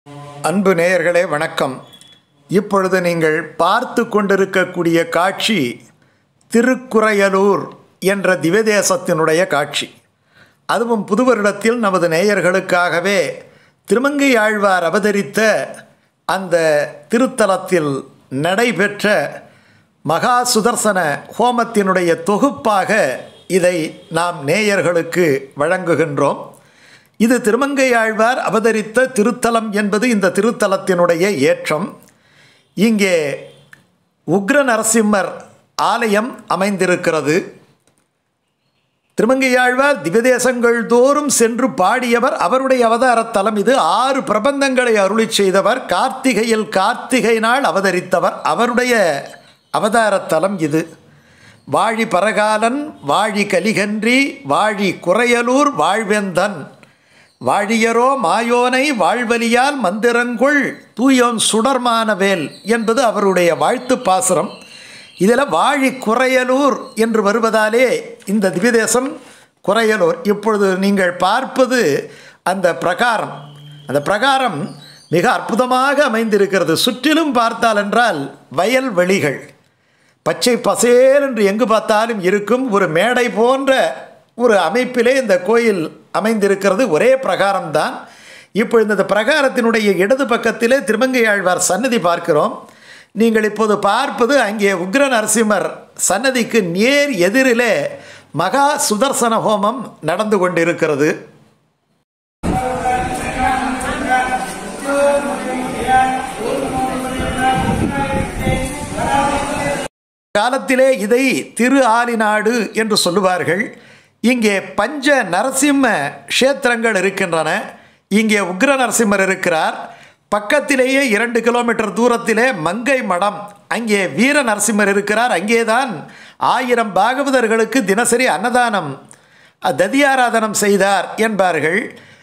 அன்பு நேயர்களே வணக்கம் இப்பொழுது நீங்கள் பார்த்து கொண்டிருக்கக்கூடிய காட்சி திருக்குறையலூர் என்ற திவதேசத்தினுடைய காட்சி அதுவும் புது வருடத்தில் நமது நேயர்களுக்காகவே திருமங்கை ஆழ்வார் அவதரித்த அந்த திருத்தலத்தில் நடைபெற்ற மகா சுதர்சன ஹோமத்தினுடைய தொகுப்பாக இதை நாம் நேயர்களுக்கு வழங்குகின்றோம் இது திருமங்கை ஆழ்வார் அவதரித்த திருத்தலம் என்பது இந்த திருத்தலத்தினுடைய ஏற்றம் இங்கே உக்ர நரசிம்மர் ஆலயம் அமைந்திருக்கிறது திருமங்கையாழ்வார் திவதேசங்கள் தோறும் சென்று பாடியவர் அவருடைய அவதாரத் தலம் இது ஆறு பிரபந்தங்களை அருளி செய்தவர் கார்த்திகையில் கார்த்திகை நாள் அவதரித்தவர் அவருடைய அவதாரத் தலம் இது வாழி பரகாலன் வாழி கலிகன்றி வாழி குறையலூர் வாழ்வெந்தன் வாழியரோ மாயோனை வாழ்வலியால் மந்திரங்குள் தூயோன் சுடர்மானவேல் என்பது அவருடைய வாழ்த்து பாசுரம் இதில் வாழி குறையலூர் என்று வருவதாலே இந்த திவ்யதேசம் குறையலூர் இப்பொழுது நீங்கள் பார்ப்பது அந்த பிரகாரம் அந்த பிரகாரம் மிக அற்புதமாக அமைந்திருக்கிறது சுற்றிலும் பார்த்தால் என்றால் வயல்வெளிகள் பச்சை பசேல் என்று எங்கு பார்த்தாலும் இருக்கும் ஒரு மேடை போன்ற ஒரு அமைப்பிலே இந்த கோயில் அமைந்திருக்கிறது ஒரே பிரகாரம்தான் இப்பொழுது இந்த பிரகாரத்தினுடைய இடது பக்கத்திலே திருமங்கையாழ்வார் சன்னதி பார்க்கிறோம் நீங்கள் இப்போது பார்ப்பது அங்கே உக்ர நரசிம்மர் சன்னதிக்கு நேர் எதிரிலே மகா சுதர்சன ஹோமம் நடந்து கொண்டிருக்கிறது காலத்திலே இதை திரு ஆலிநாடு என்று சொல்லுவார்கள் இங்கே பஞ்ச நரசிம்ம க்ஷேத்திரங்கள் இருக்கின்றன இங்கே உக்ர நரசிம்மர் இருக்கிறார் பக்கத்திலேயே இரண்டு கிலோமீட்டர் தூரத்திலே மங்கை மடம் அங்கே வீர நரசிம்மர் இருக்கிறார் அங்கேதான் ஆயிரம் பாகவதர்களுக்கு தினசரி அன்னதானம் ததியாராதனம் செய்தார் என்பார்கள்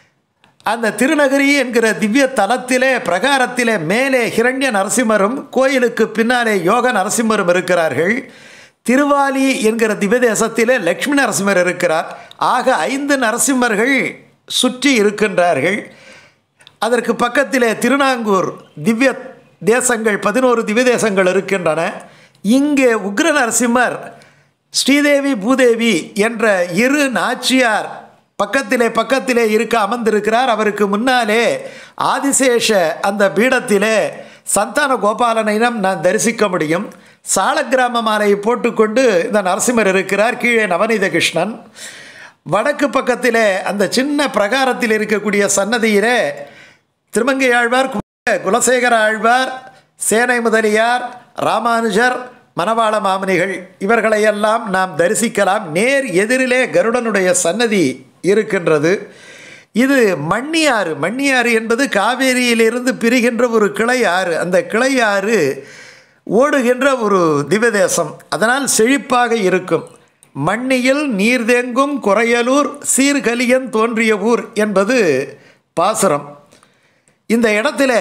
அந்த திருநகரி என்கிற திவ்ய தலத்திலே பிரகாரத்திலே மேலே ஹிரண்ய நரசிம்மரும் கோயிலுக்கு பின்னாலே யோக நரசிம்மரும் இருக்கிறார்கள் திருவாலி என்கிற திவ்யதேசத்திலே லக்ஷ்மி நரசிம்மர் இருக்கிறார் ஆக ஐந்து நரசிம்மர்கள் சுற்றி இருக்கின்றார்கள் அதற்கு பக்கத்திலே திருநாங்கூர் திவ்ய தேசங்கள் பதினோரு திவ்ய தேசங்கள் இருக்கின்றன இங்கே உக்ர நரசிம்மர் ஸ்ரீதேவி பூதேவி என்ற இரு நாச்சியார் பக்கத்திலே பக்கத்திலே இருக்க அமர்ந்திருக்கிறார் அவருக்கு முன்னாலே ஆதிசேஷ அந்த பீடத்திலே சந்தான கோபாலனையும் நான் தரிசிக்க முடியும் சாலக்கிராம மாலையை போட்டுக்கொண்டு இந்த நரசிம்மர் இருக்கிறார் கீழே நவநீத கிருஷ்ணன் வடக்கு பக்கத்திலே அந்த சின்ன பிரகாரத்தில் இருக்கக்கூடிய சன்னதியிலே திருமங்கை ஆழ்வார் குலசேகர ஆழ்வார் சேனை முதலியார் ராமானுஜர் மணவாள மாமுனிகள் இவர்களையெல்லாம் நாம் தரிசிக்கலாம் நேர் எதிரிலே கருடனுடைய சன்னதி இருக்கின்றது இது மண்ணியாறு மண்ணியாறு என்பது காவேரியிலிருந்து பிரிகின்ற ஒரு கிளை ஆறு அந்த கிளை ஆறு ஓடுகின்ற ஒரு திவதேசம் அதனால் செழிப்பாக இருக்கும் மண்ணியில் நீர் தேங்கும் குறையலூர் சீர்கலியன் தோன்றிய ஊர் என்பது பாசுரம் இந்த இடத்துல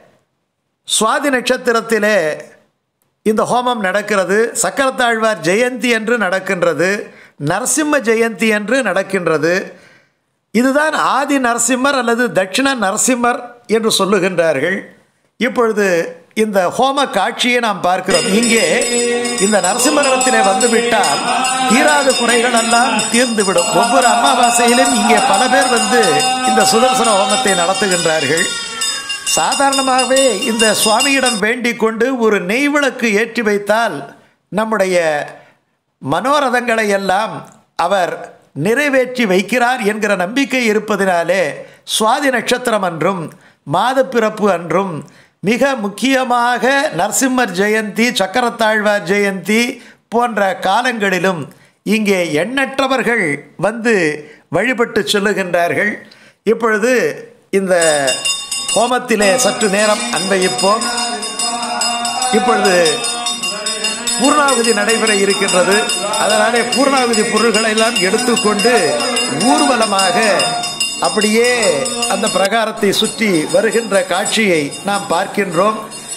சுவாதி நட்சத்திரத்திலே இந்த ஹோமம் நடக்கிறது சக்கரத்தாழ்வார் ஜெயந்தி என்று நடக்கின்றது நரசிம்ம ஜெயந்தி என்று நடக்கின்றது இதுதான் ஆதி நரசிம்மர் அல்லது தட்சிண நரசிம்மர் என்று சொல்லுகின்றார்கள் இப்பொழுது இந்த ஹோம காட்சியை நாம் பார்க்கிறோம் இங்கே இந்த நரசிம்மரத்திலே வந்துவிட்டால் தீராத குறைகள் எல்லாம் தீர்ந்துவிடும் ஒவ்வொரு அமாவாசையிலும் இங்கே பல பேர் வந்து இந்த சுதர்சன ஹோமத்தை நடத்துகின்றார்கள் சாதாரணமாகவே இந்த சுவாமியிடம் வேண்டிக் கொண்டு ஒரு நெய் விளக்கு ஏற்றி வைத்தால் நம்முடைய மனோரதங்களை எல்லாம் அவர் நிறைவேற்றி வைக்கிறார் என்கிற நம்பிக்கை இருப்பதினாலே சுவாதி நட்சத்திரம் அன்றும் மாதப்பிறப்பு அன்றும் மிக முக்கியமாக நரசிம்மர் ஜெயந்தி சக்கரத்தாழ்வார் ஜெயந்தி போன்ற காலங்களிலும் இங்கே எண்ணற்றவர்கள் வந்து வழிபட்டு செல்லுகின்றார்கள் இப்பொழுது இந்த ஹோமத்திலே சற்று நேரம் அன்பயிப்போம் இப்பொழுது பூர்ணாகுதி நடைபெற இருக்கின்றது அதனாலே பூர்ணாகுதி பொருள்களை எல்லாம் எடுத்துக்கொண்டு ஊர்வலமாக அப்படியே அந்த பிரகாரத்தை சுற்றி வருகின்ற காட்சியை நாம் பார்க்கின்றோம்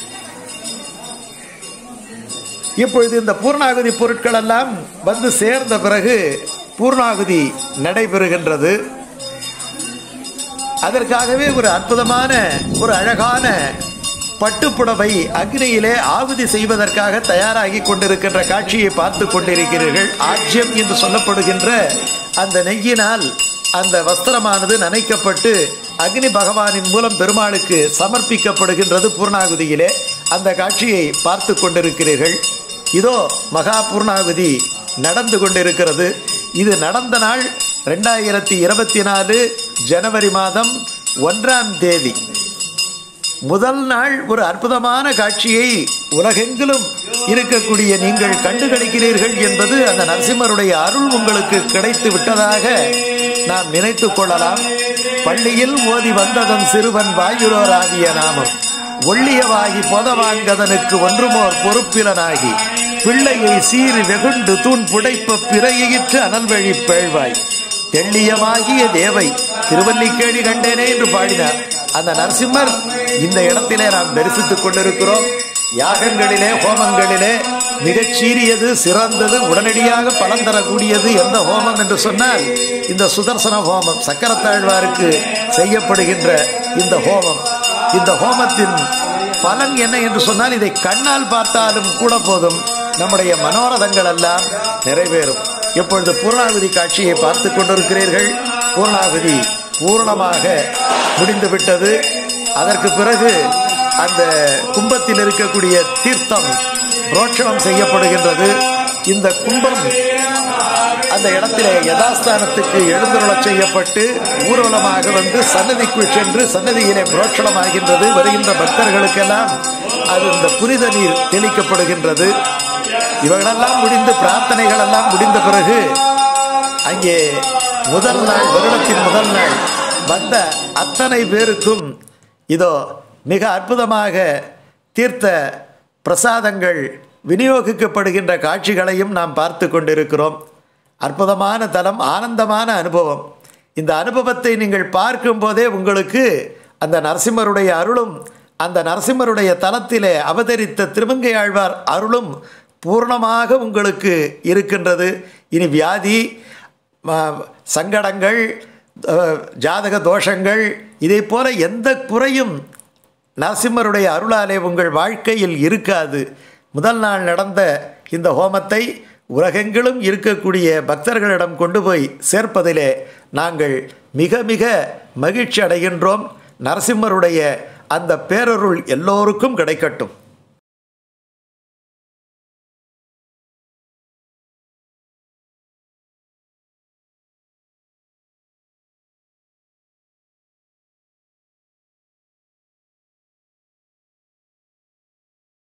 இப்பொழுது இந்த பூர்ணாகுதி பொருட்கள் எல்லாம் வந்து சேர்ந்த பிறகு பூர்ணாகுதி நடைபெறுகின்றது அதற்காகவே ஒரு அற்புதமான ஒரு அழகான பட்டுப்புடவை அக்னியிலே ஆகுதி செய்வதற்காக தயாராகி கொண்டிருக்கின்ற காட்சியை பார்த்து கொண்டிருக்கிறீர்கள் ஆஜ்யம் என்று சொல்லப்படுகின்ற அந்த நெய்யினால் அந்த வஸ்திரமானது நனைக்கப்பட்டு அக்னி பகவானின் மூலம் பெருமாளுக்கு சமர்ப்பிக்கப்படுகின்றது பூர்ணாகுதியிலே அந்த காட்சியை பார்த்து கொண்டிருக்கிறீர்கள் இதோ மகா பூர்ணாகுதி நடந்து கொண்டிருக்கிறது இது நடந்த நாள் ரெண்டாயிரத்தி இருபத்தி நாலு ஜனவரி மாதம் ஒன்றாம் தேதி முதல் நாள் ஒரு அற்புதமான காட்சியை உலகெங்கிலும் இருக்கக்கூடிய நீங்கள் கண்டுகளிக்கிறீர்கள் என்பது அந்த நரசிம்மருடைய அருள் உங்களுக்கு கிடைத்து விட்டதாக நாம் நினைத்துக் கொள்ளலாம் பள்ளியில் ஓதி வந்ததன் சிறுவன் வாயுரோர் ஆகிய நாமம் ஒள்ளியவாகி பொதவாங்கதனுக்கு ஒன்றுமோர் பொறுப்பிலனாகி பிள்ளையை சீறி வெகுண்டு தூண் புடைப்ப பிறையிற்று அனல்வழி பேழ்வாய் தெள்ளியமாகிய தேவை திருவல்லிக்கேணி கண்டேனே என்று பாடினார் அந்த நரசிம்மர் இந்த இடத்திலே நாம் தரிசித்துக் கொண்டிருக்கிறோம் யாகங்களிலே ஹோமங்களிலே மிகச் சீரியது சிறந்தது உடனடியாக பலன் தரக்கூடியது எந்த ஹோமம் என்று சொன்னால் இந்த சுதர்சன ஹோமம் சக்கரத்தாழ்வாருக்கு செய்யப்படுகின்ற இந்த ஹோமம் இந்த ஹோமத்தின் பலன் என்ன என்று சொன்னால் இதை கண்ணால் பார்த்தாலும் கூட போதும் நம்முடைய மனோரதங்கள் எல்லாம் நிறைவேறும் இப்பொழுது பூர்ணாகுதி காட்சியை பார்த்து கொண்டிருக்கிறீர்கள் பூர்ணாகுதி பூர்ணமாக முடிந்துவிட்டது அதற்கு பிறகு அந்த கும்பத்தில் இருக்கக்கூடிய தீர்த்தம் புரோட்சணம் செய்யப்படுகின்றது இந்த கும்பம் அந்த இடத்திலே யதாஸ்தானத்துக்கு எழுந்துருளச் செய்யப்பட்டு ஊர்வலமாக வந்து சன்னதிக்குள் சென்று சன்னதியிலே புரோட்சணமாகின்றது வருகின்ற பக்தர்களுக்கெல்லாம் அது இந்த புனித நீர் தெளிக்கப்படுகின்றது இவைகளெல்லாம் முடிந்து பிரார்த்தனைகள் எல்லாம் முடிந்த பிறகு அங்கே முதல் நாள் வருடத்தின் முதல் நாள் வந்த அத்தனை பேருக்கும் இதோ மிக அற்புதமாக தீர்த்த பிரசாதங்கள் விநியோகிக்கப்படுகின்ற காட்சிகளையும் நாம் பார்த்து கொண்டிருக்கிறோம் அற்புதமான தலம் ஆனந்தமான அனுபவம் இந்த அனுபவத்தை நீங்கள் பார்க்கும்போதே உங்களுக்கு அந்த நரசிம்மருடைய அருளும் அந்த நரசிம்மருடைய தலத்திலே அவதரித்த திருமங்கை ஆழ்வார் அருளும் பூர்ணமாக உங்களுக்கு இருக்கின்றது இனி வியாதி ம- சங்கடங்கள் அஹ், ஜாதக தோஷங்கள் இதை போல எந்த குறையும் நரசிம்மருடைய அருளாலே உங்கள் வாழ்க்கையில் இருக்காது முதல் நாள் நடந்த இந்த ஹோமத்தை உலகெங்கிலும் இருக்கக்கூடிய பக்தர்களிடம் கொண்டு போய் சேர்ப்பதிலே நாங்கள் மிக மிக மகிழ்ச்சி அடைகின்றோம் நரசிம்மருடைய அந்த பேரருள் எல்லோருக்கும் கிடைக்கட்டும்